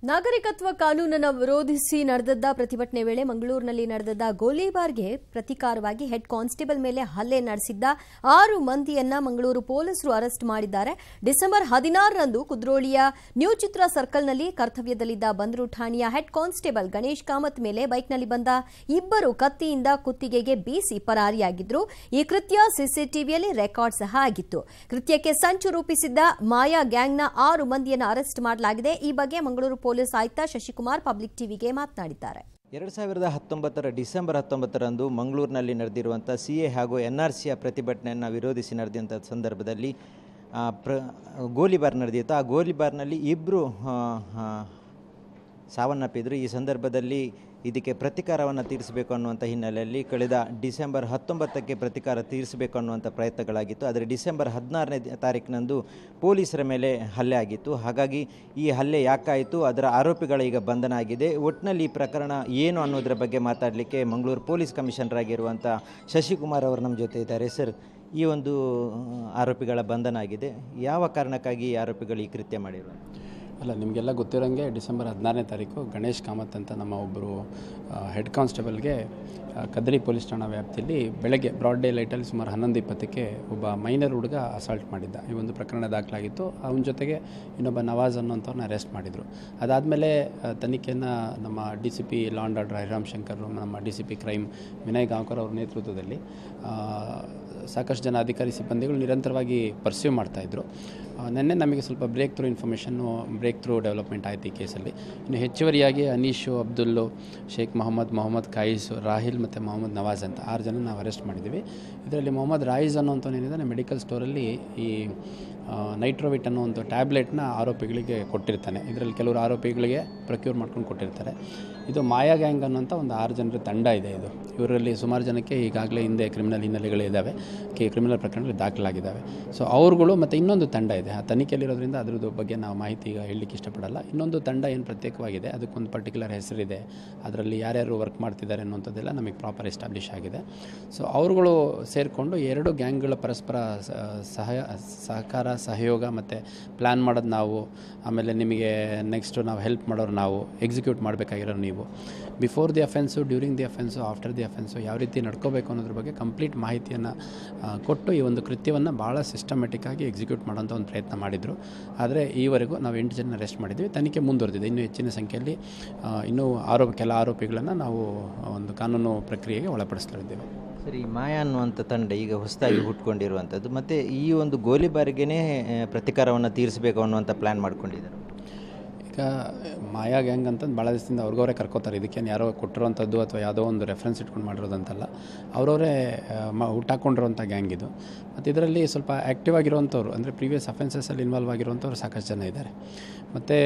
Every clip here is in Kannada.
ನಾಗರಿಕತ್ವ ಕಾನೂನನ್ನು ವಿರೋಧಿಸಿ ನಡೆದದ್ದ ಪ್ರತಿಭಟನೆ ವೇಳೆ ಮಂಗಳೂರಿನಲ್ಲಿ ನಡೆದದ್ದ ಗೋಲಿಬಾರ್ಗೆ ಪ್ರತೀಕಾರವಾಗಿ ಹೆಡ್ ಕಾನ್ಸ್ಟೇಬಲ್ ಮೇಲೆ ಹಲ್ಲೆ ನಡೆಸಿದ್ದ ಆರು ಮಂದಿಯನ್ನ ಮಂಗಳೂರು ಪೊಲೀಸರು ಅರೆಸ್ಟ್ ಮಾಡಿದ್ದಾರೆ ಡಿಸೆಂಬರ್ ಹದಿನಾರರಂದು ಕುದ್ರೋಳಿಯ ನ್ಯೂ ಚಿತ್ರ ಸರ್ಕಲ್ನಲ್ಲಿ ಕರ್ತವ್ಯದಲ್ಲಿದ್ದ ಬಂದರು ಠಾಣೆಯ ಹೆಡ್ ಕಾನ್ಸ್ಟೇಬಲ್ ಗಣೇಶ್ ಕಾಮತ್ ಮೇಲೆ ಬೈಕ್ನಲ್ಲಿ ಬಂದ ಇಬ್ಬರು ಕತ್ತಿಯಿಂದ ಕುತ್ತಿಗೆಗೆ ಬೀಸಿ ಪರಾರಿಯಾಗಿದ್ರು ಈ ಕೃತ್ಯ ಸಿಸಿಟಿವಿಯಲ್ಲಿ ರೆಕಾರ್ಡ್ ಸಹ ಆಗಿತ್ತು ಕೃತ್ಯಕ್ಕೆ ಸಂಚು ರೂಪಿಸಿದ್ದ ಮಾಯಾ ಗ್ಯಾಂಗ್ನ ಆರು ಮಂದಿಯನ್ನು ಅರೆಸ್ಟ್ ಮಾಡಲಾಗಿದೆ ಈ ಬಗ್ಗೆ ಮಂಗಳೂರು ಪೊಲೀಸ್ ಆಯುಕ್ತ ಶಶಿಕುಮಾರ್ ಪಬ್ಲಿಕ್ ಟಿವಿಗೆ ಮಾತನಾಡಿದ್ದಾರೆ ಎರಡು ಸಾವಿರದ ಹತ್ತೊಂಬತ್ತರ ಡಿಸೆಂಬರ್ ಹತ್ತೊಂಬತ್ತರಂದು ಮಂಗಳೂರಿನಲ್ಲಿ ನಡೆದಿರುವಂಥ ಸಿ ಎ ಹಾಗೂ ಎನ್ ಆರ್ ಸಿಯ ಪ್ರತಿಭಟನೆಯನ್ನು ವಿರೋಧಿಸಿ ನಡೆದಂಥ ಸಂದರ್ಭದಲ್ಲಿ ಆ, ಪ್ರ ಗೋಲಿಬಾರ್ ನಡೆದಿತ್ತು ಆ ಗೋಲಿಬಾರ್ನಲ್ಲಿ ಇಬ್ಬರು ಸಾವನ್ನಪ್ಪಿದ್ರು ಈ ಸಂದರ್ಭದಲ್ಲಿ ಇದಕ್ಕೆ ಪ್ರತಿಕಾರವನ್ನು ತೀರಿಸಬೇಕು ಅನ್ನುವಂಥ ಹಿನ್ನೆಲೆಯಲ್ಲಿ ಕಳೆದ ಡಿಸೆಂಬರ್ ಹತ್ತೊಂಬತ್ತಕ್ಕೆ ಪ್ರತಿಕಾರ ತೀರಿಸಬೇಕು ಅನ್ನುವಂಥ ಪ್ರಯತ್ನಗಳಾಗಿತ್ತು ಆದರೆ ಡಿಸೆಂಬರ್ ಹದಿನಾರನೇ ತಾರೀಕಿನಂದು ಪೊಲೀಸರ ಮೇಲೆ ಹಲ್ಲೆ ಆಗಿತ್ತು ಹಾಗಾಗಿ ಈ ಹಲ್ಲೆ ಯಾಕಾಯಿತು ಅದರ ಆರೋಪಿಗಳ ಈಗ ಬಂಧನ ಆಗಿದೆ ಒಟ್ಟಿನಲ್ಲಿ ಈ ಪ್ರಕರಣ ಏನು ಅನ್ನೋದರ ಬಗ್ಗೆ ಮಾತಾಡಲಿಕ್ಕೆ ಮಂಗಳೂರು ಪೊಲೀಸ್ ಕಮಿಷನರ್ ಆಗಿರುವಂಥ ಶಶಿಕುಮಾರ್ ಅವರು ನಮ್ಮ ಜೊತೆ ಇದ್ದಾರೆ ಸರ್ ಈ ಒಂದು ಆ, ಆರೋಪಿಗಳ ಬಂಧನ ಆಗಿದೆ ಯಾವ ಕಾರಣಕ್ಕಾಗಿ ಈ ಆರೋಪಿಗಳು ಈ ಕೃತ್ಯ ಮಾಡಿರುವಂಥ ಅಲ್ಲ ನಿಮಗೆಲ್ಲ ಗೊತ್ತಿರೋಂಗೆ ಡಿಸೆಂಬರ್ ಹದಿನಾರನೇ ತಾರೀಕು ಗಣೇಶ್ ಕಾಮತ್ ಅಂತ ನಮ್ಮ ಒಬ್ಬರು ಹೆಡ್ ಕಾನ್ಸ್ಟೇಬಲ್ಗೆ ಆ, ಕದ್ರಿ ಪೊಲೀಸ್ ಠಾಣಾ ವ್ಯಾಪ್ತಿಯಲ್ಲಿ ಬೆಳಗ್ಗೆ ಬ್ರಾಡ್ ಡೇ ಲೈಟಲ್ಲಿ ಸುಮಾರು ಹನ್ನೊಂದು ಇಪ್ಪತ್ತಕ್ಕೆ ಒಬ್ಬ ಮೈನರ್ ಹುಡುಗ ಅಸಾಲ್ಟ್ ಮಾಡಿದ್ದ ಈ ಒಂದು ಪ್ರಕರಣ ದಾಖಲಾಗಿತ್ತು ಅವನ ಜೊತೆಗೆ ಇನ್ನೊಬ್ಬ ನವಾಜ್ ಅನ್ನೋಂಥವ್ರನ್ನ ಅರೆಸ್ಟ್ ಮಾಡಿದರು ಅದಾದಮೇಲೆ ತನಿಖೆಯನ್ನು ನಮ್ಮ D C P law and order Hariram Shankar ನಮ್ಮ D C P crime Vinay Gaonkar ಅವ್ರ ನೇತೃತ್ವದಲ್ಲಿ ಆ, ಸಾಕಷ್ಟು ಜನ ಅಧಿಕಾರಿ ಸಿಬ್ಬಂದಿಗಳು ನಿರಂತರವಾಗಿ ಪರ್ಸ್ಯೂ ಮಾಡ್ತಾಯಿದ್ರು ನಿನ್ನೆ ನಮಗೆ ಸ್ವಲ್ಪ ಬ್ರೇಕ್ ಥ್ರೂ ಇನ್ಫಾರ್ಮೇಷನ್ನು ಬ್ರೇಕ್ ಥ್ರೂ ಡೆವಲಪ್ಮೆಂಟ್ ಆಯಿತು ಈ ಕೇಸಲ್ಲಿ ಇನ್ನು ಹೆಚ್ಚುವರಿಯಾಗಿ ಅನೀಶು ಅಬ್ದುಲ್ಲು ಶೇಖ್ ಮೊಹಮ್ಮದ್ ಮೊಹಮ್ಮದ್ ಕಾಯಿಸ್ ರಾಹಿಲ್ ಮತ್ತು ಮೊಹಮ್ಮದ್ ನವಾಜ್ ಅಂತ ಆರು ಜನ ನಾವು ಅರೆಸ್ಟ್ ಮಾಡಿದ್ದೀವಿ ಇದರಲ್ಲಿ ಮೊಹಮ್ಮದ್ ರಾಯಿಸ್ ಅನ್ನೋಂಥವ್ನು ಏನಿದ್ದಾನೆ ಮೆಡಿಕಲ್ ಸ್ಟೋರಲ್ಲಿ ಈ ನೈಟ್ರೋವಿಟ್ ಅನ್ನೋ ಒಂದು ಟ್ಯಾಬ್ಲೆಟ್ನ ಆರೋಪಿಗಳಿಗೆ ಕೊಟ್ಟಿರ್ತಾನೆ ಇದರಲ್ಲಿ ಕೆಲವರು ಆರೋಪಿಗಳಿಗೆ ಪ್ರೊಕ್ಯೂರ್ ಮಾಡ್ಕೊಂಡು ಕೊಟ್ಟಿರ್ತಾರೆ ಇದು ಮಾಯಾ ಗ್ಯಾಂಗ್ ಅನ್ನೋಂಥ ಒಂದು ಆರು ಜನರ ತಂಡ ಇದೆ ಇದು ಇವರಲ್ಲಿ ಸುಮಾರು ಜನಕ್ಕೆ ಈಗಾಗಲೇ ಹಿಂದೆ ಕ್ರಿಮಿನಲ್ ಹಿನ್ನೆಲೆಗಳು ಇದ್ದಾವೆ ಕೆ ಕ್ರಿಮಿನಲ್ ಪ್ರಕರಣಗಳು ದಾಖಲಾಗಿದ್ದಾವೆ ಸೊ ಅವ್ರುಗಳು ಮತ್ತು ಇನ್ನೊಂದು ತಂಡ ಇದೆ ಆ ತನಿಖೆಯಲ್ಲಿರೋದ್ರಿಂದ ಅದ್ರದ್ದು ಬಗ್ಗೆ ನಾವು ಮಾಹಿತಿ ಈಗ ಹೇಳಲಿಕ್ಕೆ ಇಷ್ಟಪಡಲ್ಲ ಇನ್ನೊಂದು ತಂಡ ಏನು ಪ್ರತ್ಯೇಕವಾಗಿದೆ ಅದಕ್ಕೊಂದು ಪರ್ಟಿಕ್ಯುಲರ್ ಹೆಸರಿದೆ ಅದರಲ್ಲಿ ಯಾರ್ಯಾರು ವರ್ಕ್ ಮಾಡ್ತಿದ್ದಾರೆ ಅನ್ನೋಂಥದ್ದೆಲ್ಲ ನಮಗೆ ಪ್ರಾಪರ್ ಎಸ್ಟಾಬ್ಲಿಷ್ ಆಗಿದೆ ಸೊ ಅವರುಗಳು ಸೇರಿಕೊಂಡು ಎರಡು ಗ್ಯಾಂಗ್ಗಳ ಪರಸ್ಪರ ಸ- ಸಹಾಯ ಸಹಕಾರ ಸಹಯೋಗ ಮತ್ತು ಪ್ಲ್ಯಾನ್ ಮಾಡೋದು ನಾವು ಆಮೇಲೆ ನಿಮಗೆ ನೆಕ್ಸ್ಟು ನಾವು ಹೆಲ್ಪ್ ಮಾಡೋರು ನಾವು ಎಕ್ಸಿಕ್ಯೂಟ್ ಮಾಡಬೇಕಾಗಿರೋರು ನೀವು before the offence during the offence after the offence ಯಾವ ರೀತಿ ನಡ್ಕೋಬೇಕು ಅನ್ನೋದ್ರ ಬಗ್ಗೆ ಕಂಪ್ಲೀಟ್ ಮಾಹಿತಿಯನ್ನು ಕೊಟ್ಟು ಈ ಒಂದು ಕೃತ್ಯವನ್ನು ಭಾಳ ಸಿಸ್ಟಮೆಟಿಕ್ಕಾಗಿ ಎಕ್ಸಿಕ್ಯೂಟ್ ಮಾಡೋಂಥ ಒಂದು ಪ್ರಯತ್ನ ಮಾಡಿದರು ಆದರೆ ಈವರೆಗೂ ನಾವು ಎಂಟು ಜನ ಅರೆಸ್ಟ್ ಮಾಡಿದ್ವಿ ತನಿಖೆ ಮುಂದುವರೆದಿದೆ ಇನ್ನೂ ಹೆಚ್ಚಿನ ಸಂಖ್ಯೆಯಲ್ಲಿ ಆ, ಇನ್ನೂ ಆರೋಪ ಕೆಲ ಆರೋಪಿಗಳನ್ನು ನಾವು ಒಂದು ಕಾನೂನು ಪ್ರಕ್ರಿಯೆಗೆ ಒಳಪಡಿಸ್ತಾ ಇದ್ದೇವೆ ಸರಿ ಮಾಯಾ ಅನ್ನುವಂಥ ತಂಡ ಈಗ ಹೊಸದಾಗಿ ಹುಟ್ಕೊಂಡಿರುವಂಥದ್ದು ಮತ್ತು ಈ ಒಂದು ಗೋಲಿಬಾರಿಗೇ ಪ್ರತಿಕಾರವನ್ನು ತೀರಿಸಬೇಕು ಅನ್ನುವಂಥ ಪ್ಲ್ಯಾನ್ ಮಾಡ್ಕೊಂಡಿದ್ದಾರೆ ಈಗ ಮಾಯಾ ಗ್ಯಾಂಗ್ ಅಂತಂದು ಭಾಳ ದಿವಸದಿಂದ ಅವ್ರಿಗವರೇ ಕರ್ಕೋತಾರೆ ಇದಕ್ಕೇನು ಯಾರೋ ಕೊಟ್ಟಿರೋಂಥದ್ದು ಅಥವಾ ಯಾವುದೋ ಒಂದು ರೆಫರೆನ್ಸ್ ಇಟ್ಕೊಂಡು ಮಾಡಿರೋದಂತಲ್ಲ ಅವರವರೇ ಮ ಹುಟ್ಟಾಕೊಂಡಿರೋಂಥ ಗ್ಯಾಂಗ್ ಇದು ಮತ್ತು ಇದರಲ್ಲಿ ಸ್ವಲ್ಪ ಆ್ಯಕ್ಟಿವ್ ಆಗಿರೋಂಥವ್ರು ಅಂದರೆ ಪ್ರೀವಿಯಸ್ ಅಫೆನ್ಸಸಲ್ಲಿ ಇನ್ವಾಲ್ವ್ ಆಗಿರೋಂಥವ್ರು ಸಾಕಷ್ಟು ಜನ ಇದ್ದಾರೆ ಮತ್ತು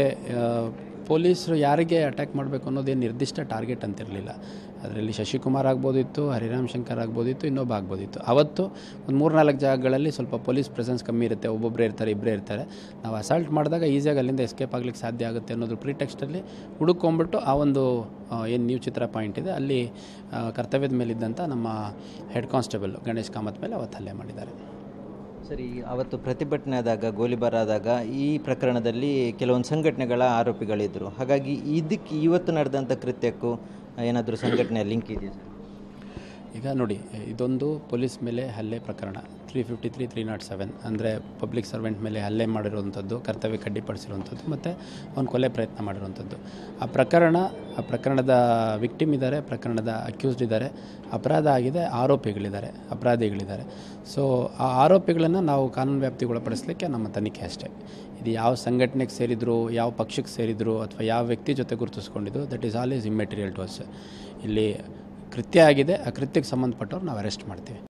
ಪೊಲೀಸರು ಯಾರಿಗೆ ಅಟ್ಯಾಕ್ ಮಾಡಬೇಕು ಅನ್ನೋದೇನು ನಿರ್ದಿಷ್ಟ ಟಾರ್ಗೆಟ್ ಅಂತಿರಲಿಲ್ಲ ಅದರಲ್ಲಿ ಶಶಿಕುಮಾರ್ ಆಗ್ಬೋದಿತ್ತು ಹರಿರಾಮ್ ಶಂಕರ್ ಆಗ್ಬೋದಿತ್ತು ಇನ್ನೊಬ್ಬ ಆಗ್ಬೋದಿತ್ತು ಅವತ್ತು ಒಂದು ಮೂರ್ನಾಲ್ಕು ಜಾಗಗಳಲ್ಲಿ ಸ್ವಲ್ಪ ಪೊಲೀಸ್ ಪ್ರೆಸೆನ್ಸ್ ಕಮ್ಮಿ ಇರುತ್ತೆ ಒಬ್ಬೊಬ್ಬರೇ ಇರ್ತಾರೆ ಇಬ್ಬರೇ ಇರ್ತಾರೆ ನಾವು ಅಸಾಲ್ಟ್ ಮಾಡಿದಾಗ ಈಸಿಯಾಗಿ ಅಲ್ಲಿಂದ ಎಸ್ಕೇಪ್ ಆಗ್ಲಿಕ್ಕೆ ಸಾಧ್ಯ ಆಗುತ್ತೆ ಅನ್ನೋದ್ರ ಪ್ರಿಟೆಕ್ಸ್ಟಲ್ಲಿ ಹುಡುಕೊಂಬಿಟ್ಟು ಆ ಒಂದು ಏನು ನ್ಯೂ ಚಿತ್ರ ಪಾಯಿಂಟ್ ಇದೆ ಅಲ್ಲಿ ಆ, ಕರ್ತವ್ಯದ ಮೇಲಿದ್ದಂಥ ನಮ್ಮ ಹೆಡ್ ಕಾನ್ಸ್ಟೇಬಲ್ ಗಣೇಶ್ ಕಾಮತ್ ಮೇಲೆ ಅವತ್ತು ಹಲ್ಲೆ ಮಾಡಿದ್ದಾರೆ ಸರಿ ಅವತ್ತು ಪ್ರತಿಭಟನೆ ಆದಾಗ ಗೋಲಿಬಾರ್ ಆದಾಗ ಈ ಪ್ರಕರಣದಲ್ಲಿ ಕೆಲವೊಂದು ಸಂಘಟನೆಗಳ ಆರೋಪಿಗಳಿದ್ದರು ಹಾಗಾಗಿ ಇದಕ್ಕೆ ಇವತ್ತು ನಡೆದಂಥ ಕೃತ್ಯಕ್ಕೂ ಏನಾದರೂ ಸಂಘಟನೆಯ ಲಿಂಕ್ ಇದೆಯಾ ಸರ್ ಈಗ ನೋಡಿ ಇದೊಂದು ಪೊಲೀಸ್ ಮೇಲೆ ಹಲ್ಲೆ ಪ್ರಕರಣ three fifty three three not seven ಅಂದರೆ ಪಬ್ಲಿಕ್ ಸರ್ವೆಂಟ್ ಮೇಲೆ ಹಲ್ಲೆ ಮಾಡಿರುವಂಥದ್ದು ಕರ್ತವ್ಯ ಕಡ್ಡಿಪಡಿಸಿರುವಂಥದ್ದು ಮತ್ತು ಅವ್ನು ಕೊಲೆ ಪ್ರಯತ್ನ ಮಾಡಿರುವಂಥದ್ದು ಆ ಪ್ರಕರಣ ಆ ಪ್ರಕರಣದ ವಿಕ್ಟಿಮ್ ಇದ್ದಾರೆ ಪ್ರಕರಣದ ಅಕ್ಯೂಸ್ಡ್ ಇದ್ದಾರೆ ಅಪರಾಧ ಆಗಿದೆ ಆರೋಪಿಗಳಿದ್ದಾರೆ ಅಪರಾಧಿಗಳಿದ್ದಾರೆ ಸೊ ಆ ಆರೋಪಿಗಳನ್ನು ನಾವು ಕಾನೂನು ವ್ಯಾಪ್ತಿಗೆ ಒಳಪಡಿಸಲಿಕ್ಕೆ ನಮ್ಮ ತನಿಖೆ ಅಷ್ಟೇ ಇದು ಯಾವ ಸಂಘಟನೆಗೆ ಸೇರಿದ್ರು ಯಾವ ಪಕ್ಷಕ್ಕೆ ಸೇರಿದ್ರು ಅಥವಾ ಯಾವ ವ್ಯಕ್ತಿ ಜೊತೆ ಗುರುತಿಸ್ಕೊಂಡಿದ್ದು that is all is immaterial to us ಇಲ್ಲಿ ಕೃತ್ಯ ಆಗಿದೆ ಆ ಕೃತ್ಯಕ್ಕೆ ಸಂಬಂಧಪಟ್ಟವ್ರು ನಾವು ಅರೆಸ್ಟ್ ಮಾಡ್ತೀವಿ